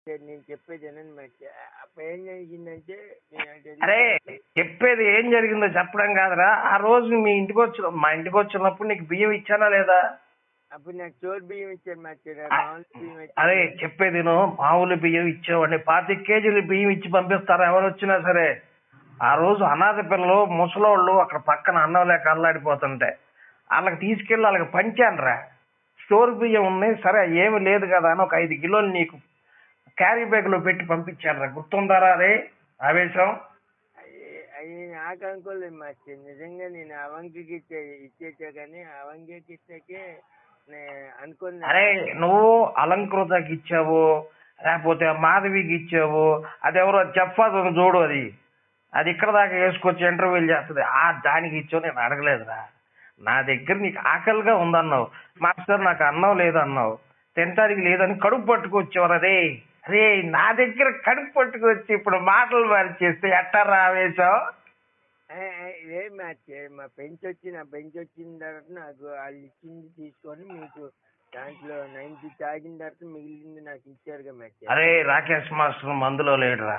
నేను చెప్పేది వినండి మ్యాచ్ అప్పుడు ఏం జరిగిందంటే నేను అటు వెళ్ళి- అరే చెప్పేది ఏం జరిగిందో చెప్పడం కాదురా ఆ రోజు మీ ఇంటికి వచ్చి మా ఇంటికి వచ్చినప్పుడు నీకు బియ్యం ఇచ్చానా లేదా అప్పుడు నాకు చోటు బియ్యం ఇచ్చారు మ్యాచ్ ఆ, మామూలు బియ్యం ఇచ్చారు. అరే చెప్పేది నువ్వు మామూలు బియ్యం ఇచ్చేవాడిని పాతి కేజీలు బియ్యం ఇచ్చి పంపిస్తారా ఎవరు వచ్చినా సరే ఆ రోజు అనాథ పిల్లలు ముసలోళ్ళు అక్కడ పక్కన అన్నం లేక అల్లాడిపోతుంటే వాళ్ళకి తీసుకెళ్ళి వాళ్ళకి పంచానురా స్టోర్ బియ్యం ఉన్నాయి సరే ఏమి లేదు కదా అని ఒక ఐదు కిలోలు నీకు క్యారీ బ్యాగ్ లో పెట్టి పంపించానురా గుర్తుందారా అరే ఆవేశం అయ్యి- అయ్యి నాకు అనుకోలేదు మ్యాచ్ నిజంగా నేను అవంకికి ఇచ్చే ఇచ్చేసా కానీ అవంకికి ఇచ్చాకే నేను అనుకున్నా అరే నువ్వు అలంకృతకి ఇచ్చావు లేకపోతే మాధవికి ఇచ్చావు అది ఎవరో చెప్పదు చూడు అది అది ఇక్కడ దాకా వేసుకొచ్చి ఇంటర్వ్యూలు చేస్తుంది ఆ దానికి ఇచ్చావు నేను అడగలేదురా నా దగ్గర నీకు ఆకలిగా ఉందన్నావు మాస్టర్ నాకు అన్నం లేదన్నావు తినటానికి లేదని కడుపు పట్టుకొచ్చేవారు అరే అరే నా దగ్గర కడుపు పట్టుకొచ్చి ఇప్పుడు మాటలు మార్చేస్తే ఎట్టారా ఆవేశం ఏ, ఏ, ఇదే మ్యాచ్ మా బెంచ్ వచ్చి నా బెంచ్ వచ్చిన తర్వాత నాకు వాళ్ళు ఇచ్చింది తీసుకొని మీకు దాంట్లో నైన్టీ తాగిన తర్వాత మిగిలింది నాకు ఇచ్చారుగా మ్యాచ్ అరే రాకేష్ మాస్టర్ మందులో లేడురా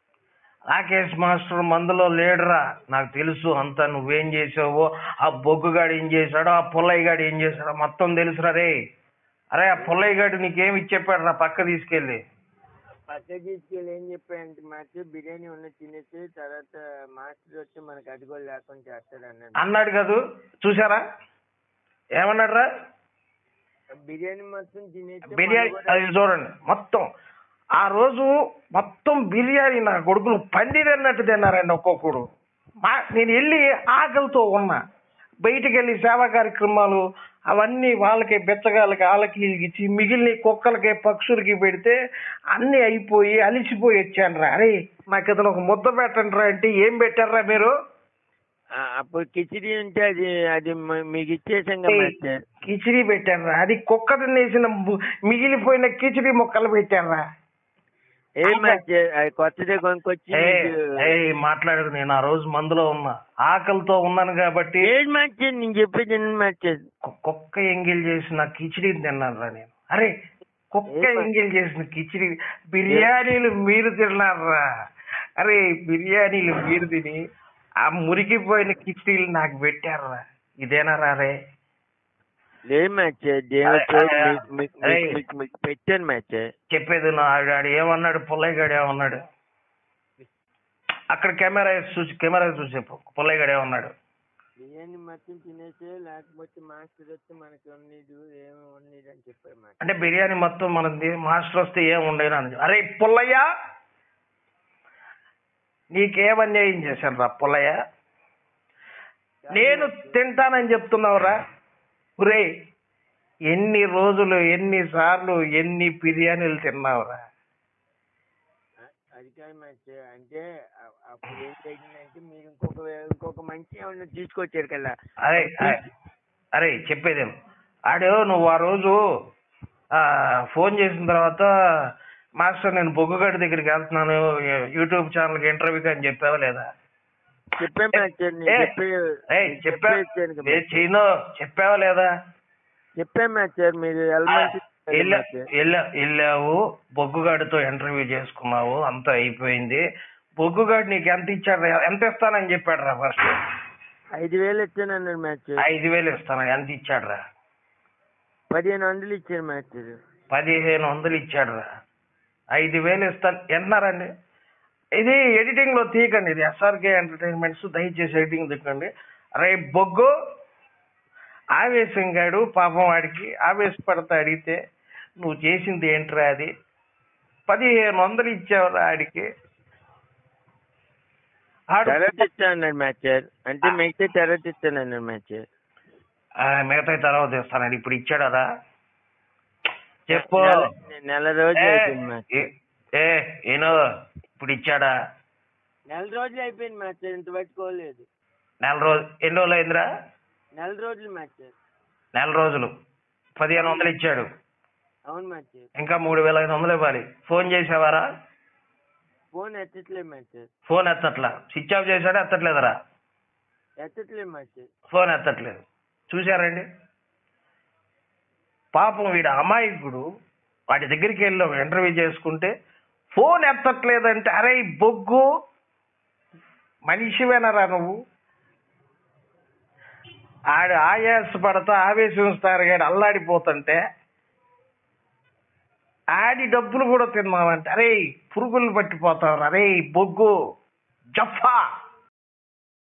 రాకేష్ మాస్టర్ మందులో లేడురా నాకు తెలుసు అంతా నువ్వేం చేసావో ఆ బొగ్గుగాడు ఏం చేశాడో ఆ పుల్లయ్య గాడు ఏం చేశాడో మొత్తం తెలుసురా రే అరే ఆ పుల్లయ్య గాడు నీకేం ఇచ్చెప్పాడు రా పక్క తీసుకెళ్ళి పక్క తీసుకెళ్ళి ఏం చెప్పాయంటే మ్యాచ్ బిర్యానీ ఉన్న తినేసి తర్వాత మాస్టర్ వచ్చి మనకు అది కూడా లేకుండా చేస్తాడు అన్నాడు అన్నాడు కదూ చూసారా ఏమన్నాడు రా బిర్యానీ మొత్తం తినేసి బిర్యానీ అది చూడండి మొత్తం ఆ రోజు మొత్తం బిర్యానీ నా కొడుకులు పందిరి అన్నట్టు తిన్నారండి ఒక్కొక్కడు మా నేను వెళ్ళి ఆకలితో ఉన్నా బయటికి వెళ్ళి సేవా కార్యక్రమాలు అవన్నీ వాళ్ళకి బెచ్చగాళ్ళకి వాళ్ళకి వీళ్ళకి ఇచ్చి మిగిలిన కుక్కలకి పక్షులకి పెడితే అన్నీ అయిపోయి అలిసిపోయి వచ్చాను రా అరే నాకు ఇతను ఒక ముద్ద పెట్టండి రా అంటే ఏం పెట్టారా మీరు ఆ, అప్పుడు కిచిడి ఉంటే అది అది మ- మీకు ఇచ్చేసాం కదా మ్యాచ్ కిచిడి పెట్టారా అది కుక్క తినేసిన ము- మిగిలిపోయిన కిచిడి ముక్కలు పెట్టారా ఏ మ్యాచ్ అది కొత్తదే కొనుక్కొచ్చి ఏ మీకు- ఏ మాట్లాడదు నేను ఆ రోజు మందులో ఉన్నా ఆకలితో ఉన్నాను కాబట్టి ఏడు మ్యాచ్ నేను చెప్పేది ఎన్ని మ్యాచ్ కు- కుక్క ఎంగిల్ చేసిన కిచిడి తిన్నాను రా నేను అరే కుక్క ఏ మా- ఎంగిల్ చేసిన కిచిడి బిర్యానీలు మీరు తిన్నారా అరే బిర్యానీలు మీరు తిని ఆ మురికిపోయిన కిచిడీలు నాకు పెట్టారా ఇదేనా రా రే లేదు మ్యాచ్ అరే, పెట్టాను మ్యాచ్ చెప్పేది నా ఆవిడ ఆడు ఏమన్నాడు పుల్లయ్య గాడు ఏమన్నాడు అక్కడ కెమెరా వేసి చూసి కెమెరా వేసి చూసి చెప్పు పుల్లయ్య గాడు ఏమన్నాడు బిర్యానీ మొత్తం తినేసి లేకపోతే మాస్టర్ వచ్చి మనకి ఉన్నది ఏమి ఉన్నది అని చెప్పారు మ్యాచ్ అంటే బిర్యానీ మొత్తం మనది మాస్టర్ వస్తే ఏం ఉండేది అని అరే పుల్లయ్య నీకేం అన్యాయం చేశాను రా పుల్లయ్య నేను తింటానని చెప్తున్నావురా ఒరే ఎన్ని రోజులు ఎన్ని సార్లు ఎన్ని బిర్యానీలు తిన్నావురా అది కాదు మ్యాచ్ అంటే అ- అప్పుడు ఏం జరిగిందంటే మీరు ఇంకొక ఇంకొక మంచి ఏమన్నా తీసుకొచ్చారు కదా అరే అరే, అరే చెప్పేదేం ఆడు నువ్వు ఆ రోజు ఆ, ఫోన్ చేసిన తర్వాత మాస్టర్ నేను బొగ్గుగడ్డ దగ్గరికి వెళ్తున్నాను యూట్యూబ్ ఛానల్కి ఇంటర్వ్యూకి అని చెప్పావా లేదా చెప్పే మ్యాచ్ నేను ఏ, చెప్పే ఏయ్, చెప్పా చెప్పేసాను కదా ఏ match. చీను చెప్పావా లేదా చెప్పే మ్యాచ్ సార్ మీరు ఎల్మంచి వెళ్ళా- వెళ్ళా- వెళ్ళావు బొగ్గుగాడితో ఇంటర్వ్యూ చేసుకున్నావు అంతా అయిపోయింది బొగ్గుగాడు నీకు ఎంత ఇచ్చాడు ఎంత ఇస్తానని చెప్పాడు రా ఫస్ట్ ఐదు వేలు ఇచ్చాను అన్నాడు మ్యాచ్ ఐదు వేలు ఇస్తాను ఎంత ఇచ్చాడు రా పదిహేను వందలు ఇచ్చారు మ్యాచ్ పదిహేను వందలు ఇచ్చాడు రా ఐదు వేలు ఇస్తాను ఎంతున్నారండి ఇది ఎడిటింగ్ లో తీయకండి ఇది ఎస్ఆర్కే ఎంటర్టైన్మెంట్స్ దయచేసి ఎడిటింగ్ తీయకండి రే బొగ్గు ఆవేశంగాడు పాపం వాడికి ఆవేశపడతా అడిగితే నువ్వు చేసింది ఏంట్రా అది పదిహేను వందలు ఇచ్చావురా ఆడికి ఆడు తర్వాత ఇచ్చాను అన్నాడు మ్యాచ్ అంటే మిగతా తర్వాత ఇచ్చాను అన్నాడు మ్యాచ్ ఆ, మిగతా తర్వాత ఇస్తానండి ఇప్పుడు ఇచ్చాడా చెప్పు నెల- నెల రోజులు ఏ, అయిపోయింది మ్యాచ్ ఏ, ఏ ఏనో ఇప్పుడు ఇచ్చాడా నెల రోజులు అయిపోయింది మ్యాచ్ ఇంత పట్టుకోలేదు నెల రోజు ఎన్ని రోజులు అయిందిరా నెల రోజులు మ్యాచ్ నెల రోజులు పదిహేను వందలు ఇచ్చాడు అవును మ్యాచ్ ఇంకా మూడు వేల ఐదు వందలు ఇవ్వాలి ఫోన్ చేసావారా ఫోన్ ఎత్తట్లేదు మ్యాచ్ ఫోన్ ఎత్తట్లా స్విచ్ ఆఫ్ చేశాడా ఎత్తట్లేదరా ఎత్తట్లేదు మ్యాచ్ ఫోన్ ఎత్తట్లేదు చూశారండి పాపం వీడు అమాయకుడు వాటి దగ్గరికి వెళ్ళాం ఇంటర్వ్యూ చేసుకుంటే ఫోన్ ఎత్తట్లేదంటే అరే ఈ బొగ్గు మనిషివేనరా నువ్వు ఆడు ఆయాసపడతా ఆవేశిస్తారు గాడు అల్లాడిపోతుంటే ఆడి డబ్బులు కూడా తిన్నామంటే అరే పురుగులు పట్టిపోతావు అరే బొగ్గు జఫా